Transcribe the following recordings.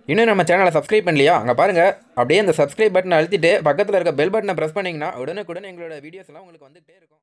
இன்னும் நம்ம சேனலை சப்ஸ்கிரைப் பண்ணலையா அங்கே பாருங்கள் அப்படியே அந்த சப்ஸ்கிரைப் பட்டனை அழுத்திட்டு பக்கத்தில் இருக்க பெல் பட்டனை ப்ரெஸ் பண்ணிங்கன்னா உடனுக்குடன் எங்களோட வீடியோஸ் எல்லாம் உங்களுக்கு வந்துகிட்டே இருக்கும்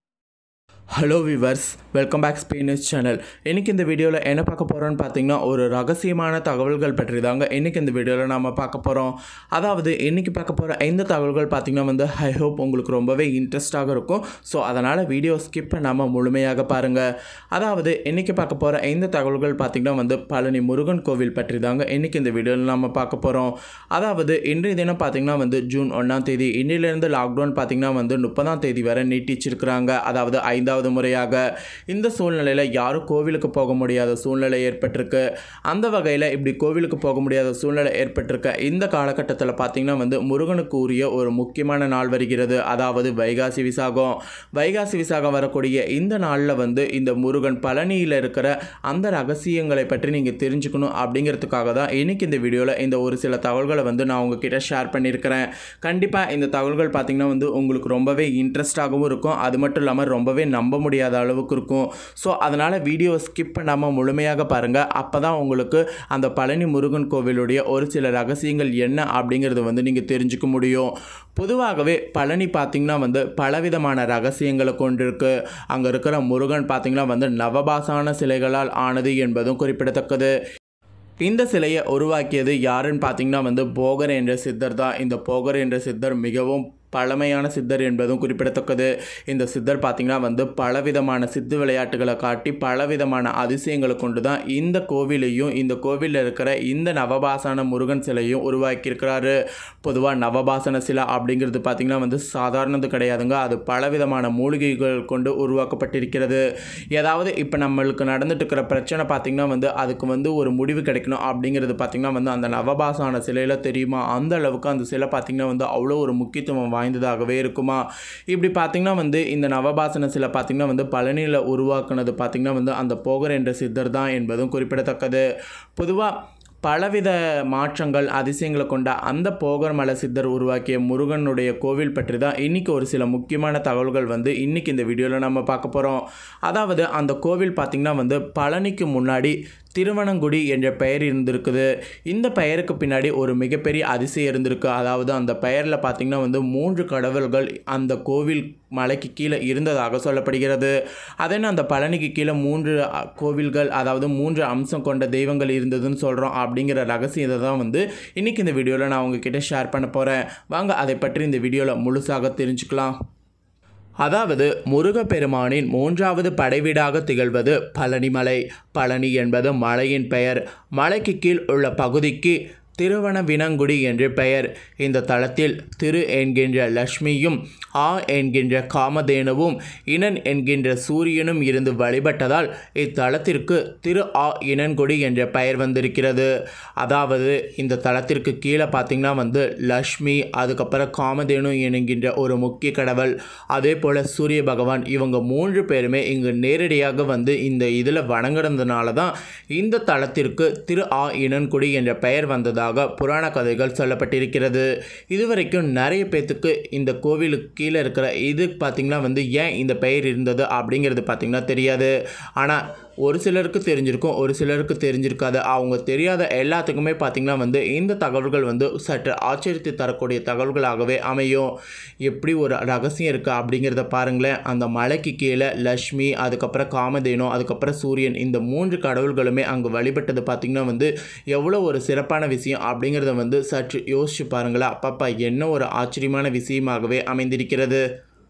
ஹலோ விவர்ஸ் வெல்கம் பேக் ஸ்பெயினிஸ் சேனல் இன்றைக்கி இந்த வீடியோவில் என்ன பார்க்க போகிறோன்னு பார்த்தீங்கன்னா ஒரு ரகசியமான தகவல்கள் பற்றி தாங்க இன்றைக்கி இந்த வீடியோவில் நாம் பார்க்க போகிறோம் அதாவது இன்றைக்கி பார்க்க போகிற இந்த தகவல்கள் பார்த்திங்கன்னா வந்து ஐ ஹோப் உங்களுக்கு ரொம்பவே இன்ட்ரெஸ்டாக இருக்கும் ஸோ அதனால் வீடியோ ஸ்கிப் பண்ணாமல் முழுமையாக பாருங்கள் அதாவது இன்றைக்கி பார்க்க போகிற இந்த தகவல்கள் பார்த்திங்கன்னா வந்து பழனி முருகன் கோவில் பற்றி தாங்க இன்றைக்கி இந்த வீடியோவில் நம்ம பார்க்க போகிறோம் அதாவது இன்றைய தினம் பார்த்திங்கன்னா வந்து ஜூன் ஒன்றாம் தேதி இன்னிலிருந்து லாக்டவுன் பார்த்திங்கன்னா வந்து முப்பதாம் தேதி வரை நீட்டிச்சிருக்கிறாங்க அதாவது ஐந்தாவது முறையாக இந்த சூழ்நிலையில் யாரும் கோவிலுக்கு போக முடியாத சூழ்நிலை ஏற்பட்டிருக்கு அந்த வகையில் இப்படி கோவிலுக்கு போக முடியாத சூழ்நிலை ஏற்பட்டிருக்க இந்த காலகட்டத்தில் பார்த்திங்கன்னா வந்து முருகனுக்கு உரிய ஒரு முக்கியமான நாள் வருகிறது அதாவது வைகாசி விசாகம் வைகாசி விசாகம் வரக்கூடிய இந்த நாளில் வந்து இந்த முருகன் பழனியில் இருக்கிற அந்த ரகசியங்களை பற்றி நீங்கள் தெரிஞ்சுக்கணும் அப்படிங்கிறதுக்காக தான் இன்றைக்கி இந்த வீடியோவில் இந்த ஒரு சில தகவல்களை வந்து நான் உங்ககிட்ட ஷேர் பண்ணியிருக்கிறேன் கண்டிப்பாக இந்த தகவல்கள் பார்த்திங்கன்னா வந்து உங்களுக்கு ரொம்பவே இன்ட்ரெஸ்டாகவும் இருக்கும் அது மட்டும் இல்லாமல் ரொம்பவே நம்ப முடியாத அளவுக்கு இருக்கும் ஸோ அதனால் வீடியோ ஸ்கிப் பண்ணாமல் முழுமையாக பாருங்கள் அப்போ தான் உங்களுக்கு அந்த பழனி முருகன் கோவிலுடைய ஒரு சில ரகசியங்கள் என்ன அப்படிங்கிறது வந்து நீங்கள் தெரிஞ்சுக்க முடியும் பொதுவாகவே பழனி பார்த்திங்கன்னா வந்து பலவிதமான ரகசியங்களை கொண்டிருக்கு அங்கே இருக்கிற முருகன் பார்த்திங்கன்னா வந்து நவபாசான சிலைகளால் ஆனது என்பதும் குறிப்பிடத்தக்கது இந்த சிலையை உருவாக்கியது யாருன்னு பார்த்தீங்கன்னா வந்து போகர் என்ற சித்தர் தான் இந்த போகர் என்ற சித்தர் மிகவும் பழமையான சித்தர் என்பதும் குறிப்பிடத்தக்கது இந்த சித்தர் பார்த்திங்கன்னா வந்து பலவிதமான சித்து விளையாட்டுகளை காட்டி பலவிதமான அதிசயங்களை கொண்டு தான் இந்த கோவிலையும் இந்த கோவிலில் இருக்கிற இந்த நவபாசன முருகன் சிலையும் உருவாக்கியிருக்கிறாரு பொதுவாக நவபாசன சிலை அப்படிங்கிறது பார்த்திங்கன்னா வந்து சாதாரணது கிடையாதுங்க அது பலவிதமான மூலிகைகள் கொண்டு உருவாக்கப்பட்டிருக்கிறது ஏதாவது இப்போ நம்மளுக்கு நடந்துட்டு இருக்கிற பிரச்சனை பார்த்திங்கன்னா வந்து அதுக்கு வந்து ஒரு முடிவு கிடைக்கணும் அப்படிங்கிறது பார்த்திங்கன்னா வந்து அந்த நவபாசான சிலையில் தெரியுமா அந்த அளவுக்கு அந்த சிலை பார்த்திங்கன்னா வந்து அவ்வளோ ஒரு முக்கியத்துவம் வாய்ந்ததாகவே இருக்குமா இப்படி பார்த்திங்கன்னா வந்து இந்த நவபாசன சிலை பார்த்திங்கன்னா வந்து பழனியில் உருவாக்குனது பார்த்திங்கன்னா வந்து அந்த போகர் என்ற சித்தர் தான் என்பதும் குறிப்பிடத்தக்கது பொதுவாக பலவித மாற்றங்கள் அதிசயங்களை கொண்ட அந்த போகர் மலை சித்தர் உருவாக்கிய முருகனுடைய கோவில் பற்றி தான் இன்றைக்கி ஒரு சில முக்கியமான தகவல்கள் வந்து இன்றைக்கி இந்த வீடியோவில் நம்ம பார்க்க போகிறோம் அதாவது அந்த கோவில் பார்த்திங்கன்னா வந்து பழனிக்கு முன்னாடி திருவனங்குடி என்ற பெயர் இருந்திருக்குது இந்த பெயருக்கு பின்னாடி ஒரு மிகப்பெரிய அதிசயம் இருந்திருக்கு அதாவது அந்த பெயரில் பார்த்திங்கன்னா வந்து மூன்று கடவுள்கள் அந்த கோவில் மலைக்கு கீழே இருந்ததாக சொல்லப்படுகிறது அதேன்னு அந்த பழனிக்கு கீழே மூன்று அ, கோவில்கள் அதாவது மூன்று அம்சம் கொண்ட தெய்வங்கள் இருந்ததுன்னு சொல்கிறோம் அப்படிங்கிற ரகசியத்தை தான் வந்து இன்றைக்கி இந்த வீடியோவில் நான் உங்ககிட்ட ஷேர் பண்ண போகிறேன் வாங்க அதை பற்றி இந்த வீடியோவில் முழுசாக தெரிஞ்சுக்கலாம் அதாவது முருகப்பெருமானின் மூன்றாவது படைவீடாக திகழ்வது பழனிமலை பழனி என்பது மலையின் பெயர் மலைக்கு கீழ் உள்ள பகுதிக்கு திருவனவினங்குடி என்று பெயர் இந்த தளத்தில் திரு என்கின்ற லக்ஷ்மியும் ஆ என்கின்ற காமதேனுவும் இனன் என்கின்ற சூரியனும் இருந்து வழிபட்டதால் இத்தலத்திற்கு திரு ஆ இனன்குடி என்ற பெயர் வந்திருக்கிறது அதாவது இந்த தலத்திற்கு கீழே பார்த்திங்கன்னா வந்து லக்ஷ்மி அதுக்கப்புறம் காமதேனு என்கின்ற ஒரு முக்கிய கடவுள் அதே போல் சூரிய பகவான் இவங்க மூன்று பேருமே இங்கு நேரடியாக வந்து இந்த இதில் வணங்குறதுனால தான் இந்த தலத்திற்கு திரு ஆ இனன்குடி என்ற பெயர் வந்ததாக புராண கதைகள் சொல்லப்பட்டிருக்கிறது இதுவரைக்கும் நிறைய பேத்துக்கு இந்த கோவிலுக்கு கீழே இருக்கிற இது பார்த்திங்கன்னா வந்து ஏன் இந்த பெயர் இருந்தது அப்படிங்கிறது பார்த்திங்கன்னா தெரியாது ஆனால் ஒரு சிலருக்கு தெரிஞ்சிருக்கும் ஒரு சிலருக்கு தெரிஞ்சிருக்காது அவங்க தெரியாத எல்லாத்துக்குமே பார்த்திங்கன்னா வந்து இந்த தகவல்கள் வந்து சற்று ஆச்சரியத்தை தரக்கூடிய தகவல்களாகவே அமையும் எப்படி ஒரு ரகசியம் இருக்குது அப்படிங்கிறத பாருங்களேன் அந்த மலைக்கு கீழே லக்ஷ்மி அதுக்கப்புறம் காமதேனு அதுக்கப்புறம் சூரியன் இந்த மூன்று கடவுள்களுமே அங்கே வழிபட்டது பார்த்திங்கன்னா வந்து எவ்வளோ ஒரு சிறப்பான விஷயம் அப்படிங்கிறத வந்து சற்று யோசிச்சு பாருங்களேன் அப்பப்பா என்ன ஒரு ஆச்சரியமான விஷயமாகவே அமைந்திருக்கிறது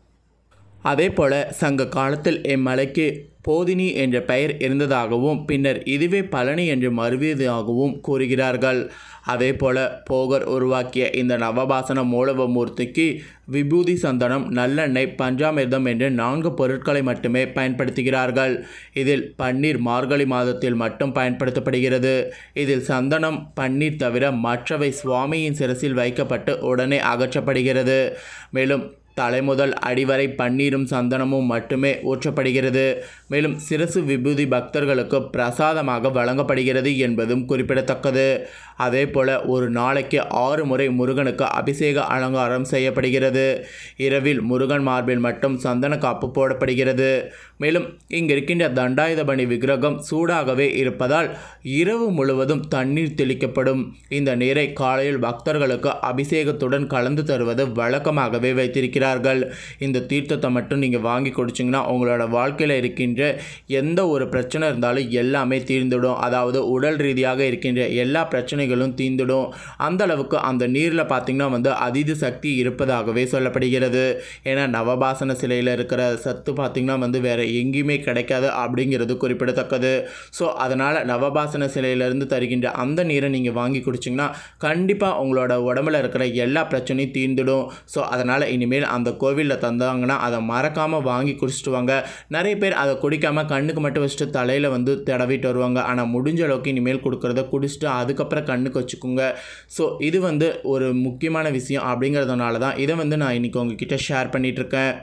அதே போல சங்க காலத்தில் இம்மலைக்கு போதினி என்ற பெயர் இருந்ததாகவும் பின்னர் இதுவே பழனி என்று மறுவியதாகவும் கூறுகிறார்கள் அதே போல போகர் உருவாக்கிய இந்த நவபாசன மூலவமூர்த்திக்கு விபூதி சந்தனம் நல்லெண்ணெய் பஞ்சாமிர்தம் என்ற நான்கு பொருட்களை மட்டுமே பயன்படுத்துகிறார்கள் இதில் பன்னீர் மார்கழி மாதத்தில் மட்டும் பயன்படுத்தப்படுகிறது இதில் சந்தனம் பன்னீர் தவிர மற்றவை சுவாமியின் சிரசில் வைக்கப்பட்டு உடனே அகற்றப்படுகிறது மேலும் தலைமுதல் அடிவரை பன்னீரும் சந்தனமும் மட்டுமே ஊற்றப்படுகிறது மேலும் சிரசு விபூதி பக்தர்களுக்கு பிரசாதமாக வழங்கப்படுகிறது என்பதும் குறிப்பிடத்தக்கது அதே போல் ஒரு நாளைக்கு ஆறு முறை முருகனுக்கு அபிஷேக அலங்காரம் செய்யப்படுகிறது இரவில் முருகன் மார்பில் மட்டும் சந்தன காப்பு போடப்படுகிறது மேலும் இங்கு இருக்கின்ற தண்டாயுதபணி விக்கிரகம் சூடாகவே இருப்பதால் இரவு முழுவதும் தண்ணீர் தெளிக்கப்படும் இந்த நீரை காலையில் பக்தர்களுக்கு அபிஷேகத்துடன் கலந்து தருவது வழக்கமாகவே வைத்திருக்கிறார்கள் இந்த தீர்த்தத்தை மட்டும் நீங்கள் வாங்கி குடிச்சிங்கன்னா உங்களோட வாழ்க்கையில் இருக்கின்ற எந்த ஒரு பிரச்சனை இருந்தாலும் எல்லாமே தீர்ந்துடும் அதாவது உடல் ரீதியாக இருக்கின்ற எல்லா பிரச்சனைகளும் தீர்ந்துடும் அந்த அளவுக்கு அந்த நீரில் பார்த்திங்கன்னா வந்து அதீத சக்தி இருப்பதாகவே சொல்லப்படுகிறது ஏன்னா நவபாசன சிலையில் இருக்கிற சத்து பார்த்திங்கன்னா வந்து வேறு எங்கேயுமே கிடைக்காது அப்படிங்கிறது குறிப்பிடத்தக்கது ஸோ அதனால் நவபாசன சிலையிலேருந்து தருகின்ற அந்த நீரை நீங்கள் வாங்கி குடிச்சிங்கன்னா கண்டிப்பாக உங்களோட உடம்புல இருக்கிற எல்லா பிரச்சனையும் தீர்ந்துடும் ஸோ அதனால் இனிமேல் அந்த கோவிலில் தந்தாங்கன்னா அதை மறக்காமல் வாங்கி குடிச்சிட்டு வாங்க நிறைய பேர் அதை குடிக்காமல் கண்ணுக்கு மட்டும் வச்சுட்டு தலையில் வந்து தடவிட்டு வருவாங்க ஆனால் முடிஞ்ச அளவுக்கு இனிமேல் கொடுக்குறத குடிச்சிட்டு அதுக்கப்புறம் கண்ணுக்கு வச்சுக்கோங்க ஸோ இது வந்து ஒரு முக்கியமான விஷயம் அப்படிங்கிறதுனால தான் இதை வந்து நான் இன்றைக்கி உங்ககிட்ட ஷேர் பண்ணிகிட்ருக்கேன்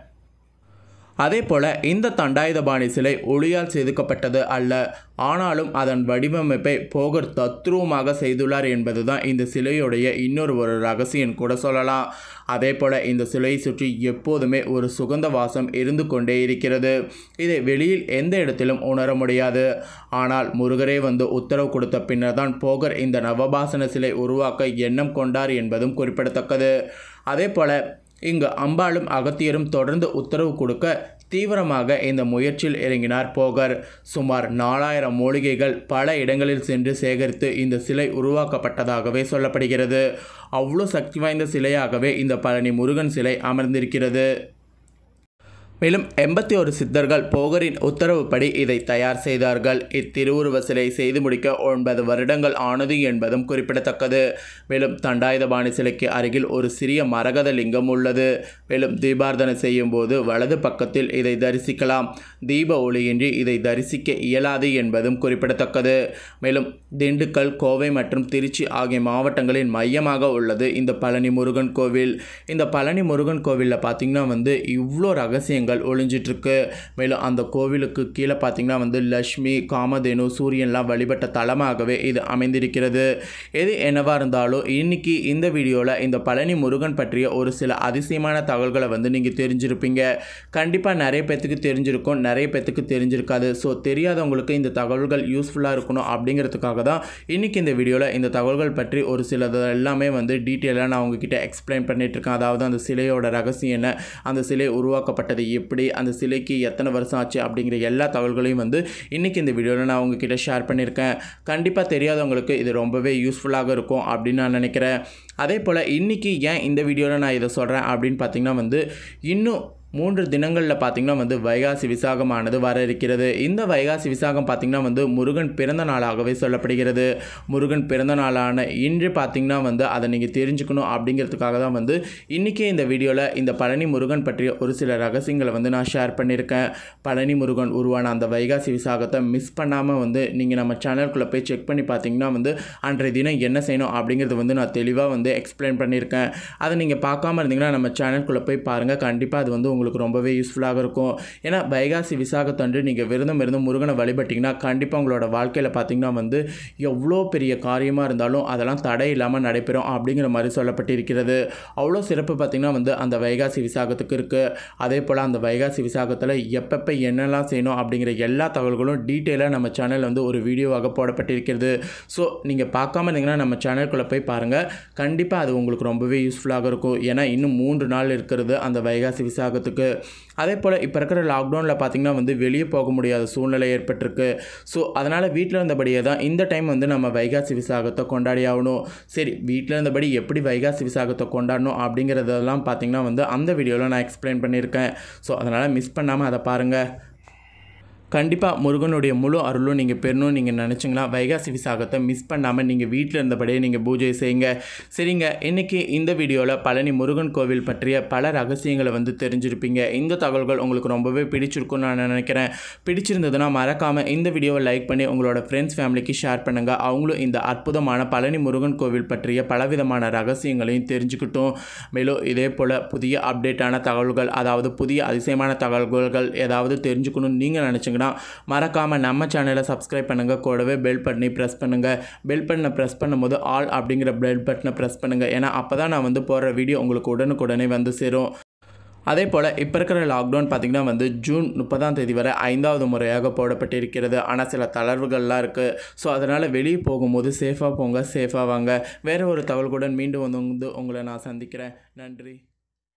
அதே போல் இந்த தண்டாயுதபாணி சிலை ஒளியால் செதுக்கப்பட்டது அல்ல ஆனாலும் அதன் வடிவமைப்பை போகர் தத்ரூபமாக செய்துள்ளார் என்பது தான் இந்த சிலையுடைய இன்னொரு ஒரு ரகசியம் கூட சொல்லலாம் அதே போல் இந்த சிலையை சுற்றி எப்போதுமே ஒரு சுகந்த வாசம் இருந்து கொண்டே இருக்கிறது இதை வெளியில் எந்த இடத்திலும் உணர முடியாது ஆனால் முருகரே வந்து உத்தரவு கொடுத்த பின்னர் தான் போகர் இந்த நவபாசன சிலை உருவாக்க எண்ணம் கொண்டார் என்பதும் குறிப்பிடத்தக்கது அதே போல் இங்கு அம்பாளும் அகத்தியரும் தொடர்ந்து உத்தரவு கொடுக்க தீவிரமாக இந்த முயற்சியில் இறங்கினார் போகர் சுமார் நாலாயிரம் மூலிகைகள் பல இடங்களில் சென்று சேகரித்து இந்த சிலை உருவாக்கப்பட்டதாகவே சொல்லப்படுகிறது அவ்வளோ சக்தி வாய்ந்த சிலையாகவே இந்த பழனி முருகன் சிலை அமர்ந்திருக்கிறது மேலும் எண்பத்தி ஒரு சித்தர்கள் போகரின் உத்தரவுப்படி இதை தயார் செய்தார்கள் இத்திருவுருவ சிலை செய்து முடிக்க ஒன்பது வருடங்கள் ஆனது என்பதும் குறிப்பிடத்தக்கது மேலும் தண்டாயுதபாணி சிலைக்கு அருகில் ஒரு சிறிய மரகத லிங்கம் உள்ளது மேலும் தீபார்த்தனை செய்யும் போது வலது பக்கத்தில் இதை தரிசிக்கலாம் தீப ஒளியின்றி இதை தரிசிக்க இயலாது என்பதும் குறிப்பிடத்தக்கது மேலும் திண்டுக்கல் கோவை மற்றும் திருச்சி ஆகிய மாவட்டங்களின் மையமாக உள்ளது இந்த பழனி முருகன் கோவில் இந்த பழனி முருகன் கோவிலில் பார்த்திங்கன்னா வந்து இவ்வளோ ரகசியங்கள் விஷயங்கள் ஒளிஞ்சிட்ருக்கு மேலும் அந்த கோவிலுக்கு கீழே பார்த்திங்கன்னா வந்து லக்ஷ்மி காமதேனு சூரியன்லாம் வழிபட்ட தலமாகவே இது அமைந்திருக்கிறது எது என்னவாக இருந்தாலும் இன்னைக்கு இந்த வீடியோவில் இந்த பழனி முருகன் பற்றிய ஒரு சில அதிசயமான தகவல்களை வந்து நீங்கள் தெரிஞ்சிருப்பீங்க கண்டிப்பாக நிறைய பேர்த்துக்கு தெரிஞ்சிருக்கும் நிறைய பேர்த்துக்கு தெரிஞ்சிருக்காது ஸோ தெரியாதவங்களுக்கு இந்த தகவல்கள் யூஸ்ஃபுல்லாக இருக்கணும் அப்படிங்கிறதுக்காக தான் இன்றைக்கி இந்த வீடியோவில் இந்த தகவல்கள் பற்றி ஒரு சிலது எல்லாமே வந்து டீட்டெயிலாக நான் உங்ககிட்ட எக்ஸ்பிளைன் பண்ணிகிட்ருக்கேன் அதாவது அந்த சிலையோட ரகசியம் என்ன அந்த சிலை உருவாக்கப்பட்டது எப்படி அந்த சிலைக்கு எத்தனை வருஷம் ஆச்சு அப்படிங்கிற எல்லா தகவல்களையும் வந்து இன்றைக்கி இந்த வீடியோவில் நான் உங்ககிட்ட ஷேர் பண்ணியிருக்கேன் கண்டிப்பாக தெரியாதவங்களுக்கு இது ரொம்பவே யூஸ்ஃபுல்லாக இருக்கும் அப்படின்னு நான் நினைக்கிறேன் அதே போல் இன்றைக்கி ஏன் இந்த வீடியோவில் நான் இதை சொல்கிறேன் அப்படின்னு பார்த்தீங்கன்னா வந்து இன்னும் மூன்று தினங்களில் பார்த்திங்கன்னா வந்து வைகாசி விசாகமானது வர இருக்கிறது இந்த வைகாசி விசாகம் பார்த்திங்கன்னா வந்து முருகன் பிறந்த நாளாகவே சொல்லப்படுகிறது முருகன் பிறந்த நாளான இன்று பார்த்திங்கன்னா வந்து அதை நீங்கள் தெரிஞ்சுக்கணும் அப்படிங்கிறதுக்காக தான் வந்து இன்றைக்கே இந்த வீடியோவில் இந்த பழனி முருகன் பற்றிய ஒரு சில ரகசியங்களை வந்து நான் ஷேர் பண்ணியிருக்கேன் பழனி முருகன் உருவான அந்த வைகாசி விசாகத்தை மிஸ் பண்ணாமல் வந்து நீங்கள் நம்ம சேனலுக்குள்ளே போய் செக் பண்ணி பார்த்தீங்கன்னா வந்து அன்றைய தினம் என்ன செய்யணும் அப்படிங்கிறது வந்து நான் தெளிவாக வந்து எக்ஸ்பிளைன் பண்ணியிருக்கேன் அதை நீங்கள் பார்க்காம இருந்தீங்கன்னா நம்ம சேனலுக்குள்ளே போய் பாருங்கள் கண்டிப்பாக அது வந்து உங்களுக்கு ரொம்பவே யூஸ்ஃபுல்லாக இருக்கும் ஏன்னா வைகாசி விசாகத்தன்று நீங்கள் விரதம் இருந்து முருகனை வழிபட்டிங்கன்னா கண்டிப்பாக உங்களோட வாழ்க்கையில் பார்த்தீங்கன்னா வந்து எவ்வளோ பெரிய காரியமாக இருந்தாலும் அதெல்லாம் தடை இல்லாமல் நடைபெறும் அப்படிங்கிற மாதிரி சொல்லப்பட்டிருக்கிறது அவ்வளோ சிறப்பு பார்த்திங்கன்னா வந்து அந்த வைகாசி விசாகத்துக்கு இருக்குது அதே போல் அந்த வைகாசி விசாகத்தில் எப்பப்போ என்னெல்லாம் செய்யணும் அப்படிங்கிற எல்லா தகவல்களும் டீட்டெயிலாக நம்ம சேனல் வந்து ஒரு வீடியோவாக போடப்பட்டிருக்கிறது ஸோ நீங்கள் பார்க்காம இருந்தீங்கன்னா நம்ம சேனலுக்குள்ளே போய் பாருங்கள் கண்டிப்பாக அது உங்களுக்கு ரொம்பவே யூஸ்ஃபுல்லாக இருக்கும் ஏன்னா இன்னும் மூன்று நாள் இருக்கிறது அந்த வைகாசி விசாகத்துக்கு அதே போல் இப்போ இருக்கிற லாக்டவுனில் பார்த்திங்கன்னா வந்து வெளியே போக முடியாத சூழ்நிலை ஏற்பட்டிருக்கு ஸோ அதனால் வீட்டில் இருந்தபடியே தான் இந்த டைம் வந்து நம்ம வைகாசி விசாகத்தை கொண்டாடி ஆகணும் சரி வீட்டில் இருந்தபடி எப்படி வைகாசி விசாகத்தை கொண்டாடணும் அப்படிங்கிறதெல்லாம் பார்த்திங்கன்னா வந்து அந்த வீடியோவில் நான் எக்ஸ்பிளைன் பண்ணியிருக்கேன் ஸோ அதனால் மிஸ் பண்ணாமல் அதை பாருங்கள் கண்டிப்பாக முருகனுடைய முழு அருளும் நீங்கள் பெறணும்னு நீங்கள் நினச்சிங்கன்னா வைகாசி விசாகத்தை மிஸ் பண்ணாமல் நீங்கள் வீட்டில் இருந்தபடியே நீங்கள் பூஜை செய்யுங்க சரிங்க இன்றைக்கி இந்த வீடியோவில் பழனி முருகன் கோவில் பற்றிய பல ரகசியங்களை வந்து தெரிஞ்சிருப்பீங்க இந்த தகவல்கள் உங்களுக்கு ரொம்பவே பிடிச்சிருக்கும்னு நான் நினைக்கிறேன் பிடிச்சிருந்ததுன்னா மறக்காமல் இந்த வீடியோவை லைக் பண்ணி உங்களோட ஃப்ரெண்ட்ஸ் ஃபேமிலிக்கு ஷேர் பண்ணுங்கள் அவங்களும் இந்த அற்புதமான பழனி முருகன் கோவில் பற்றிய பலவிதமான ரகசியங்களையும் தெரிஞ்சுக்கிட்டும் மேலும் இதே போல் புதிய அப்டேட்டான தகவல்கள் அதாவது புதிய அதிசயமான தகவல்கள் ஏதாவது தெரிஞ்சுக்கணும்னு நீங்கள் நினச்சிங்கன்னா மறக்காமல் நம்ம சேனலை சப்ஸ்கிரைப் பண்ணுங்கள் கூடவே பெல் பட்டனை ப்ரெஸ் பண்ணுங்கள் பெல் பட்டனை ப்ரெஸ் பண்ணும்போது ஆல் அப்படிங்கிற பெல் பட்டனை ப்ரெஸ் பண்ணுங்கள் ஏன்னா அப்போ தான் நான் வந்து போடுற வீடியோ உங்களுக்கு உடனுக்குடனே வந்து சேரும் அதே போல் இப்போ இருக்கிற லாக்டவுன் பார்த்திங்கன்னா வந்து ஜூன் முப்பதாம் தேதி வரை ஐந்தாவது முறையாக போடப்பட்டிருக்கிறது ஆனால் சில தளர்வுகள்லாம் இருக்குது ஸோ அதனால் வெளியே போகும்போது சேஃபாக போங்க சேஃபாக வாங்க வேறு ஒரு தகவல்களுடன் மீண்டும் வந்து வந்து உங்களை நான் சந்திக்கிறேன் நன்றி